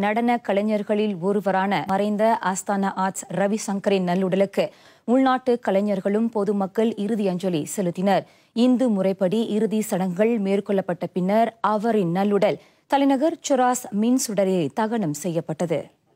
நடன கலைஞர்களில் ஒருவரான மறைந்த ஆஸ்தானா ஆர்ட்ஸ் ரவிசங்கரின் நல்லுடலுக்கு உள்நாட்டு கலைஞர்களும் பொதுமக்கள் இறுதி அஞ்சலி செலுத்தினர் இந்து முறைப்படி இறுதி சடங்குகள் மேற்கொள்ளப்பட்ட பின்னர் அவரின் நல்லுடல் தலைநகர் சுராஸ் மின் சுடரில் தகனம் செய்யப்பட்டது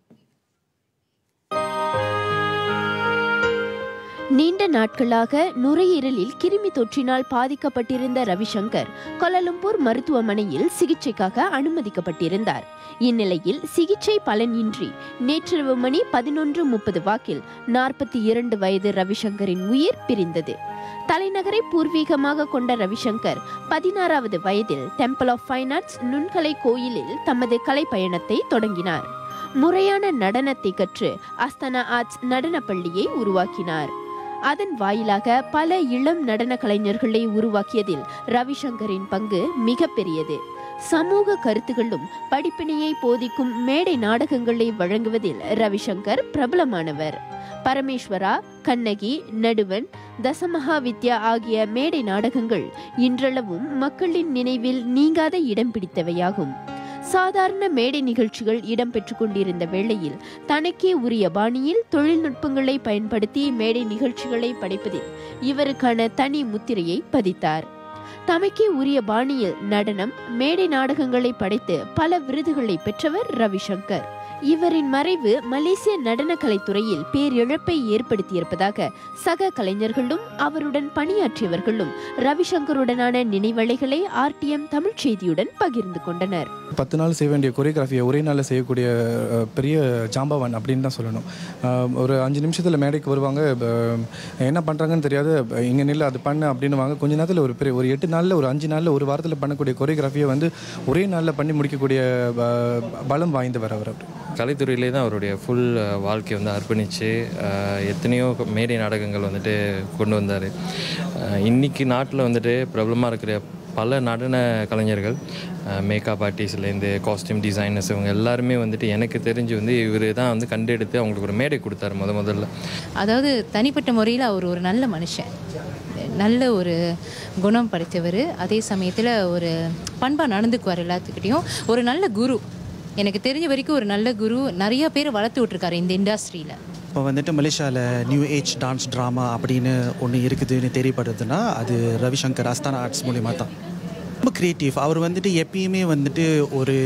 நீண்ட நாட்களாக நுரையீரலில் கிருமி தொற்றினால் பாதிக்கப்பட்டிருந்த ரவிசங்கர் கொலலும்பூர் மருத்துவமனையில் சிகிச்சைக்காக அனுமதிக்கப்பட்டிருந்தார் இந்நிலையில் சிகிச்சை பலனின்றி நேற்றிரவு மணி பதினொன்று முப்பது வாக்கில் நாற்பத்தி இரண்டு வயது ரவிசங்கரின் உயிர் பிரிந்தது தலைநகரை பூர்வீகமாக கொண்ட ரவிசங்கர் பதினாறாவது வயதில் டெம்பிள் ஆஃப் ஃபைன் ஆர்ட்ஸ் நுண்கலை கோயிலில் தமது கலை பயணத்தை தொடங்கினார் முறையான நடனத்தை கற்று அஸ்தனா ஆர்ட்ஸ் நடனப் பள்ளியை உருவாக்கினார் அதன் வாயிலாக பல இளம் நடன கலைஞர்களை உருவாக்கியதில் ரவிசங்கரின் பங்கு மிகப்பெரியது சமூக கருத்துகளும் படிப்பினையை போதிக்கும் மேடை நாடகங்களை வழங்குவதில் ரவிசங்கர் பிரபலமானவர் பரமேஸ்வரா கண்ணகி நடுவன் தசமகா வித்யா ஆகிய மேடை நாடகங்கள் இன்றளவும் மக்களின் நினைவில் நீங்காத இடம் பிடித்தவையாகும் சாதாரண மேடை நிகழ்ச்சிகள் இடம்பெற்றுக் கொண்டிருந்த வேளையில் தனக்கே உரிய பாணியில் தொழில்நுட்பங்களை பயன்படுத்தி மேடை நிகழ்ச்சிகளை படைப்பதில் இவருக்கான தனி முத்திரையை பதித்தார் தமக்கே உரிய பாணியில் நடனம் மேடை நாடகங்களை படைத்து பல விருதுகளை பெற்றவர் ரவிசங்கர் இவரின் மறைவு மலேசிய நடனக்கலைத்துறையில் பேரிழப்பை ஏற்படுத்தியிருப்பதாக சக கலைஞர்களும் அவருடன் பணியாற்றியவர்களும் ரவிசங்கருடனான நினைவலைகளை ஆர்டிஎம் தமிழ் செய்தியுடன் பகிர்ந்து கொண்டனர் பத்து நாள் செய்ய வேண்டிய கொரியோகிராஃபியை ஒரே நாளில் செய்யக்கூடிய அஹ், பெரிய ஜாம்பவான் அப்படின்னு தான் சொல்லணும் அஹ், ஒரு அஞ்சு நிமிஷத்தில் மேடைக்கு வருவாங்க அஹ், என்ன பண்ணுறாங்கன்னு தெரியாது இங்கே நில்லு அது பண்ணு அப்படின்னு வாங்க கொஞ்ச நேரத்தில் ஒரு பெரிய ஒரு எட்டு நாளில் ஒரு அஞ்சு நாளில் ஒரு வாரத்தில் பண்ணக்கூடிய கொரியோகிராஃபியை வந்து ஒரே நாளில் பண்ணி முடிக்கக்கூடிய அஹ், பலம் வாய்ந்தவர் அவர் அப்படி கலைத்துறையிலே தான் அவருடைய ஃபுல் வாழ்க்கையை வந்து அர்ப்பணித்து எத்தனையோ மேடை நாடகங்கள் வந்துட்டு கொண்டு வந்தார் இன்றைக்கி நாட்டில் வந்துட்டு பிரபலமாக இருக்கிற பல நடன கலைஞர்கள் மேக்கப் ஆர்டிஸ்ட்லேருந்து காஸ்டியூம் டிசைனர்ஸ் இவங்க எல்லாருமே வந்துட்டு எனக்கு தெரிஞ்சு வந்து இவர் தான் வந்து கண்டெடுத்து அவங்களுக்கு ஒரு மேடை கொடுத்தாரு முத முதல்ல அதாவது தனிப்பட்ட முறையில் அவர் ஒரு நல்ல மனுஷன் நல்ல ஒரு குணம் படைத்தவர் அதே சமயத்தில் ஒரு பண்பாக நடந்துக்குவார் எல்லாத்துக்கிட்டேயும் ஒரு நல்ல குரு எனக்கு தெரிஞ்ச வரைக்கும் ஒரு நல்ல குரு நிறைய பேர் வளர்த்து விட்ருக்காரு இந்த இண்டஸ்ட்ரியில் இப்போ வந்துட்டு மலேசியாவில் நியூ ஏஜ் டான்ஸ் ட்ராமா அப்படின்னு ஒன்று இருக்குதுன்னு தெரியப்படுதுன்னா அது ரவிசங்கர் அஸ்தானா ஆர்ட்ஸ் மூலிமா தான் ரொம்ப க்ரியேட்டிவ் அவர் வந்துட்டு எப்பயுமே வந்துட்டு ஒரு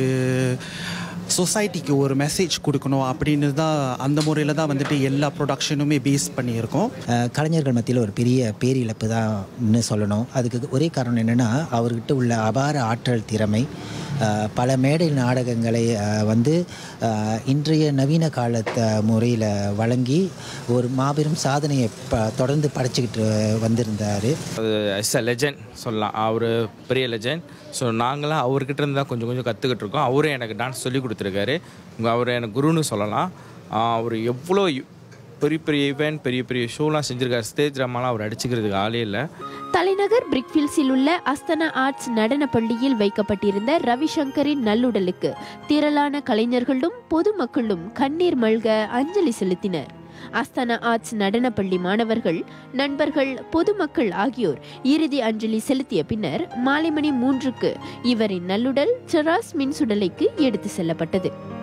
சொசைட்டிக்கு ஒரு மெசேஜ் கொடுக்கணும் அப்படின்னு தான் அந்த முறையில் தான் வந்துட்டு எல்லா ப்ரொடக்ஷனுமே பேஸ் பண்ணியிருக்கோம் அஹ் கலைஞர்கள் மத்தியில் ஒரு பெரிய பேரிழப்பு தான் சொல்லணும் அதுக்கு ஒரே காரணம் என்னென்னா அவர்கிட்ட உள்ள அபார ஆற்றல் திறமை அஹ் பல மேடை நாடகங்களை அஹ் வந்து அஹ் இன்றைய நவீன காலத்த முறையில் வழங்கி ஒரு மாபெரும் சாதனையை ப தொடர்ந்து படைச்சிக்கிட்டு வந்திருந்தார் அது எஸ் அ லெஜண்ட் சொல்லலாம் அவர் பெரிய லெஜண்ட் ஸோ நாங்களாம் அவர்கிட்ட இருந்து தான் கொஞ்சம் கொஞ்சம் கற்றுக்கிட்டு இருக்கோம் அவரும் எனக்கு டான்ஸ் சொல்லி கொடுத்துருக்காரு அவர் எனக்கு குருன்னு சொல்லலாம் அவர் எவ்வளோ பெரிய பெரிய ஈவெண்ட் பெரிய பெரிய ஷோலாம் செஞ்சுருக்காரு ஸ்டேஜ் ட்ராமாலாம் அவர் அடிச்சுக்கிறதுக்கு ஆளே இல்லை தலைநகர் பிரிக்ஃபீல்ஸில் உள்ள அஸ்தனா ஆர்ட்ஸ் நடன பள்ளியில் வைக்கப்பட்டிருந்த ரவிசங்கரின் நல்லுடலுக்கு திரளான கலைஞர்களும் பொதுமக்களும் கண்ணீர் மல்க அஞ்சலி செலுத்தினர் அஸ்தனா ஆர்ட்ஸ் நடனப்பள்ளி மாணவர்கள் நண்பர்கள் பொதுமக்கள் ஆகியோர் இறுதி அஞ்சலி செலுத்திய பின்னர் மாலை மணி மூன்றுக்கு இவரின் நல்லுடல் செராஸ் மின்சுடலைக்கு எடுத்து செல்லப்பட்டது